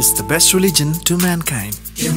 is the best religion to mankind.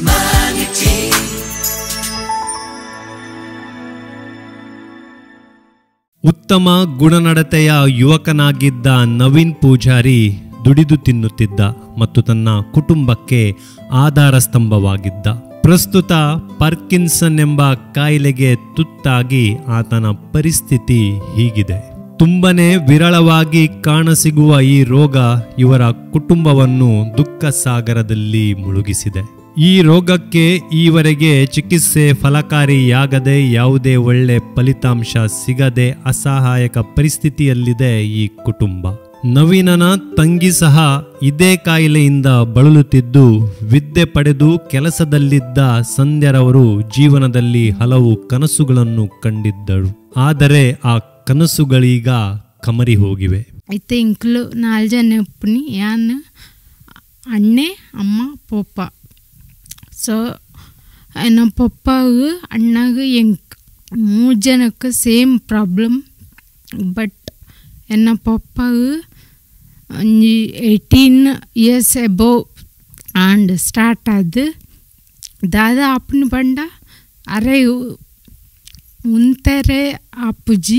ಉತ್ತಮ ಗುಣನಡತೆಯ ಯುವಕನಾಗಿದ್ದ ನವೀನ್ ಪೂಜಾರಿ ದುಡಿದು ತಿನ್ನುತ್ತಿದ್ದ ಮತ್ತು ತನ್ನ ಕುಟುಂಬಕ್ಕೆ ಆಧಾರ ಸ್ತಂಭವಾಗಿದ್ದ ಪ್ರಸ್ತುತ ಪಾರ್ಕಿನ್ಸನ್ ಎಂಬ ಕಾಯಿಲೆಗೆ ತುತ್ತಾಗಿ ಆತನ ಪರಿಸ್ಥಿತಿ ಹೀಗಿದೆ ತುಂಬನೇ ವಿರಳವಾಗಿ ಕಾಣಸಿಗುವ ಈ ರೋಗ ಇವರ ಕುಟುಂಬವನ್ನು ದುಃಖ ಸಾಗರದಲ್ಲಿ ಮುಳುಗಿಸಿದೆ ಈ ರೋಗಕ್ಕೆ ಈವರೆಗೆ ಚಿಕಿತ್ಸೆ ಫಲಕಾರಿಯಾಗದೆ ಯಾವುದೇ ಒಳ್ಳೆ ಫಲಿತಾಂಶ ಸಿಗದೆ ಅಸಹಾಯಕ ಪರಿಸ್ಥಿತಿಯಲ್ಲಿದೆ ಈ ಕುಟುಂಬ ನವೀನನ ತಂಗಿ ಸಹ ಇದೇ ಕಾಯಿಲೆಯಿಂದ ಬಳಲುತ್ತಿದ್ದು ವಿದ್ಯೆ ಪಡೆದು ಕೆಲಸದಲ್ಲಿದ್ದ ಸಂಧ್ಯರವರು ಜೀವನದಲ್ಲಿ ಹಲವು ಕನಸುಗಳನ್ನು ಕಂಡಿದ್ದಳು ಆದರೆ ಆ ಕನಸುಗಳೀಗ ಕಮರಿ ಹೋಗಿವೆ అయితే ఇంట్లో నాలుగు జನ ಒಪ್ಪನಿ ಯಾನ್ ಅಣ್ಣೆ ಅಮ್ಮ ಪಪ್ಪ ಸೊ ನಮ್ಮ ಪಪ್ಪಾಗ ಅಣ್ಣಾಗ ಎಂಕ್ ಮೂರು ಜನಕ್ಕೆ ಸೇಮ್ ಪ್ರಾಬ್ಲಮ್ ಬಟ್ ಎನ್ನ ಪಪ್ಪಾಗ ಒಂಜಿ eighteen years above and start ಆದ್ ದಾದ ಅಪ್ಪನ ಬಂಡ ಅರೆ ಉಂತಾರೆ ಅಪ್ಪುಜಿ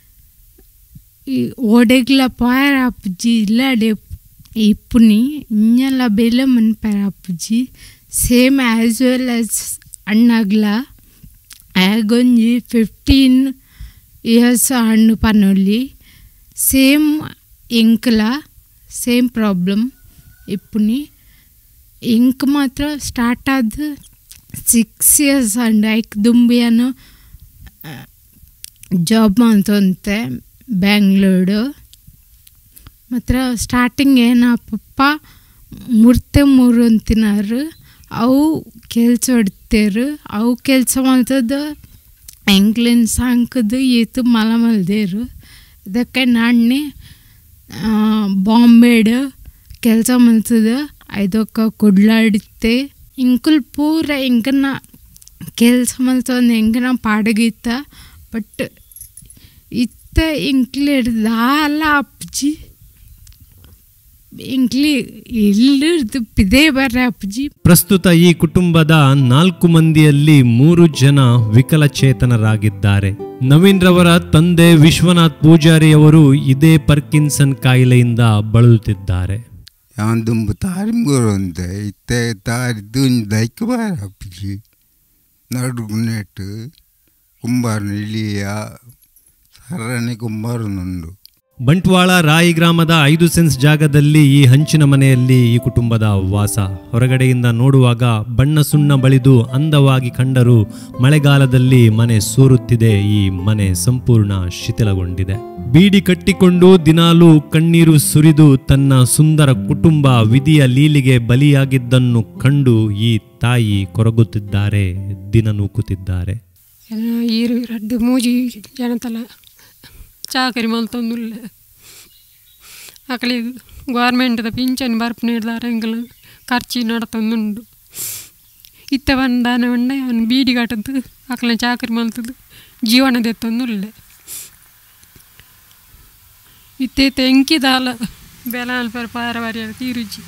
ಈ ಓಡೆಗ್ಲ ಪಾಯರ ಅಪ್ಪುಜಿ ಇಲ್ಲಾಡೆ ಇಪ್ಪುನಿ ಇನ್ನೆಲ್ಲ ಬೆಲೆ ಮನ್ಪಾರ ಅಪ್ಪುಜಿ ಸೇಮ್ ಆ್ಯಸ್ ವೆಲ್ ಆಸ್ ಅಣ್ಣಾಗ್ಲ ಆಗೊಂಜಿ ಫಿಫ್ಟೀನ್ ಇಯರ್ಸ್ ಹಣ್ಣು ಪನೊಲ್ಲಿ ಸೇಮ್ ಎಂಕ್ಲ ಸೇಮ್ ಪ್ರಾಬ್ಲಮ್ ಇಪ್ಪುನಿ ಎಂಕ್ ಮಾತ್ರ ಸ್ಟಾರ್ಟ್ ಆದ ಸಿಕ್ಸ್ ಇಯರ್ಸ್ ಅಂಡ್ ಐಕ್ ದುಂಬಿಯನ್ನು ಜಾಬ್ ಮಾಡ್ತಂತೆ ಬ್ಯಾಂಗ್ಳೂರು ಮಾತ್ರ ಸ್ಟಾರ್ಟಿಂಗ್ ಏನ ಪಪ್ಪ ಮೂರ್ತೆ ಮೂರು ಅಂತಿನಾರು ಅವು ಕೆಲಸ ಹೊಡ್ತೇರು ಅವು ಕೆಲಸ ಮಾಡ್ತದ ಎಂಕ್ಲಿನ ಸಾಂಕದು ಈತು ಮಲ ಮಲ್ದೇರು ಇದಕ್ಕೆ ನಾಣ್ನೆ ಬಾಂಬೆಡ್ ಕೆಲಸ ಮಾಡ್ತದ ಐದೊಕ್ಕ ಕೊಡ್ಲಾಡಿತ್ತೆ ಇಂಕುಲ್ ಪೂರ ಎಂಕನ ಕೆಲಸ ಮಾಡ್ತಂದು ಎಂಕನ ಪಾಡಗಿತ್ತ ಬಟ್ ಇತ್ತ ಇಂಕ್ಲಿ ಹಿಡ್ದು ಅಲ್ಲ ಅಪ್ಪಜಿ ಇಂಕ್ಲಿ ಎಲ್ಲರದು ಪಿದೇ ಬರ್ರೆ ಅಪ್ಪಜಿ ಪ್ರಸ್ತುತ ಈ ಕುಟುಂಬದ ನಾಲ್ಕು ಮಂದಿಯಲ್ಲಿ ಮೂರು ಜನ ವಿಕಲಚೇತನರಾಗಿದ್ದಾರೆ ನವೀನ್ ರವರ ತಂದೆ ವಿಶ್ವನಾಥ್ ಪೂಜಾರಿಯವರು ಇದೇ ಪರ್ಕಿನ್ಸನ್ ಕಾಯಿಲೆಯಿಂದ ಬಳಲುತ್ತಿದ್ದಾರೆ ಯಾನ್ ದುಂಬು ತಾರಿ ಮುರಂದೆ ಇತ್ತೆ ತಾರಿ ದುಂಜ್ ದೈಕ್ ಬಾರ ಅಪ್ಪಜಿ ನಡುಗು ನೆಟ್ಟು ಕುಂಬಾರನು ಇಳಿಯ ಸರಣಿ ಕುಂಬಾರನುಂಡು ಬಂಟ್ವಾಳ ರಾಯಿ ಗ್ರಾಮದ ಐದು ಸೆನ್ಸ್ ಜಾಗದಲ್ಲಿ ಈ ಹಂಚಿನ ಮನೆಯಲ್ಲಿ ಈ ಕುಟುಂಬದ ವಾಸ ಹೊರಗಡೆಯಿಂದ ನೋಡುವಾಗ ಬಣ್ಣ ಸುಣ್ಣ ಬಳಿದು ಅಂದವಾಗಿ ಕಂಡರೂ ಮಳೆಗಾಲದಲ್ಲಿ ಮನೆ ಸೋರುತ್ತಿದೆ ಈ ಮನೆ ಸಂಪೂರ್ಣ ಶಿಥಿಲಗೊಂಡಿದೆ ಬೀಡಿ ಕಟ್ಟಿಕೊಂಡು ದಿನಾಲೂ ಕಣ್ಣೀರು ಸುರಿದು ತನ್ನ ಸುಂದರ ಕುಟುಂಬ ವಿಧಿಯ ಲೀಲಿಗೆ ಬಲಿಯಾಗಿದ್ದನ್ನು ಕಂಡು ಈ ತಾಯಿ ಕೊರಗುತ್ತಿದ್ದಾರೆ ದಿನ ನೂಕುತ್ತಿದ್ದಾರೆ ಈರು ರಡ್ಡು ಮೂಜಿ ಜನತಲ ಚಾಕರಿ ಮಲ್ತೊಂದುಲ್ಲ ಅಕಲಿಗೆ ಗೌರ್ಮೆಂಟ್ದ ಪಿಂಚಣಿ ಬರ್ಪು ನೀಡ್ದಾರೆ ಎಂಕಲ್ ಖರ್ಚಿ ನಡತೊಂದುಂಡು ಇತ್ತ ಬಂದಾನ ಬಂಡ ಅವನು ಬೀಡಿ ಕಟ್ಟದ್ದು ಅಕಲ ಚಾಕರಿ ಮಲ್ತದ್ದು ಜೀವನ ದೆತ್ತೊಂದುಲ್ಲ ಇತ್ತೆ ಎಂಕಿದಾಲ ಬೆಲಾಲ್ ಪರ ಪಾರವಾರಿ ತೀರುಜಿ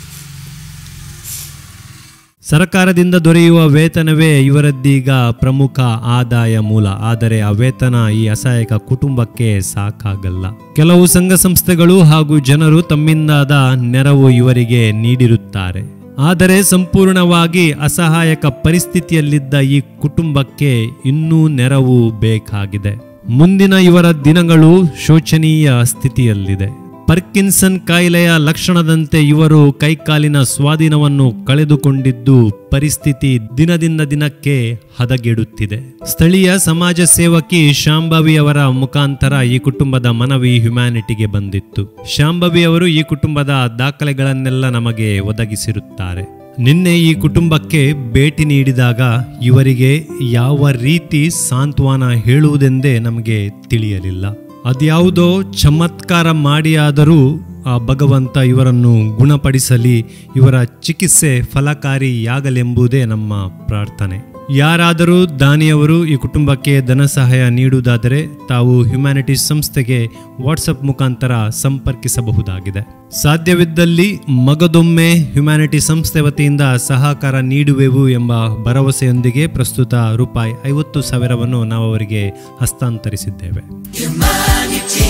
ಸರ್ಕಾರದಿಂದ ದೊರೆಯುವ ವೇತನವೇ ಇವರದ್ದೀಗ ಪ್ರಮುಖ ಆದಾಯ ಮೂಲ ಆದರೆ ಆ ವೇತನ ಈ ಅಸಹಾಯಕ ಕುಟುಂಬಕ್ಕೆ ಸಾಕಾಗಲ್ಲ ಕೆಲವು ಸಂಘ ಸಂಸ್ಥೆಗಳು ಹಾಗೂ ಜನರು ತಮ್ಮಿಂದಾದ ನೆರವು ಇವರಿಗೆ ನೀಡಿರುತ್ತಾರೆ ಆದರೆ ಸಂಪೂರ್ಣವಾಗಿ ಅಸಹಾಯಕ ಪರಿಸ್ಥಿತಿಯಲ್ಲಿದ್ದ ಈ ಕುಟುಂಬಕ್ಕೆ ಇನ್ನೂ ನೆರವು ಬೇಕಾಗಿದೆ ಮುಂದಿನ ಇವರ ದಿನಗಳು ಶೋಚನೀಯ ಸ್ಥಿತಿಯಲ್ಲಿದೆ ಪರ್ಕಿನ್ಸನ್ ಕಾಯಿಲೆಯ ಲಕ್ಷಣದಂತೆ ಇವರು ಕೈಕಾಲಿನ ಸ್ವಾಧೀನವನ್ನು ಕಳೆದುಕೊಂಡಿದ್ದು ಪರಿಸ್ಥಿತಿ ದಿನದಿಂದ ದಿನಕ್ಕೆ ಹದಗೆಡುತ್ತಿದೆ ಸ್ಥಳೀಯ ಸಮಾಜ ಸೇವಕಿ ಶಾಂಭವಿ ಅವರ ಮುಖಾಂತರ ಈ ಕುಟುಂಬದ ಮನವಿ ಹ್ಯುಮ್ಯಾನಿಟಿಗೆ ಬಂದಿತ್ತು ಶಾಂಭವಿ ಅವರು ಈ ಕುಟುಂಬದ ದಾಖಲೆಗಳನ್ನೆಲ್ಲ ನಮಗೆ ಒದಗಿಸಿರುತ್ತಾರೆ ನಿನ್ನೆ ಈ ಕುಟುಂಬಕ್ಕೆ ಭೇಟಿ ನೀಡಿದಾಗ ಇವರಿಗೆ ಯಾವ ರೀತಿ ಸಾಂತ್ವನ ಹೇಳುವುದೆಂದೇ ನಮಗೆ ತಿಳಿಯಲಿಲ್ಲ ಅದ್ಯಾವುದೋ ಚಮತ್ಕಾರ ಮಾಡಿಯಾದರೂ ಆ ಭಗವಂತ ಇವರನ್ನು ಗುಣಪಡಿಸಲಿ ಇವರ ಚಿಕಿತ್ಸೆ ಫಲಕಾರಿಯಾಗಲೆಂಬುದೇ ನಮ್ಮ ಪ್ರಾರ್ಥನೆ ಯಾರಾದರೂ ದಾನಿಯವರು ಈ ಕುಟುಂಬಕ್ಕೆ ಧನ ಸಹಾಯ ನೀಡುವುದಾದರೆ ತಾವು ಹ್ಯುಮ್ಯಾನಿಟೀಸ್ ಸಂಸ್ಥೆಗೆ ವಾಟ್ಸಪ್ ಮುಖಾಂತರ ಸಂಪರ್ಕಿಸಬಹುದಾಗಿದೆ ಸಾಧ್ಯವಿದ್ದಲ್ಲಿ ಮಗದೊಮ್ಮೆ ಹ್ಯುಮ್ಯಾನಿಟಿ ಸಂಸ್ಥೆ ವತಿಯಿಂದ ಸಹಕಾರ ನೀಡುವೆವು ಎಂಬ ಭರವಸೆಯೊಂದಿಗೆ ಪ್ರಸ್ತುತ ರೂಪಾಯಿ ಐವತ್ತು ಸಾವಿರವನ್ನು ನಾವು ಅವರಿಗೆ ಹಸ್ತಾಂತರಿಸಿದ್ದೇವೆ Humanity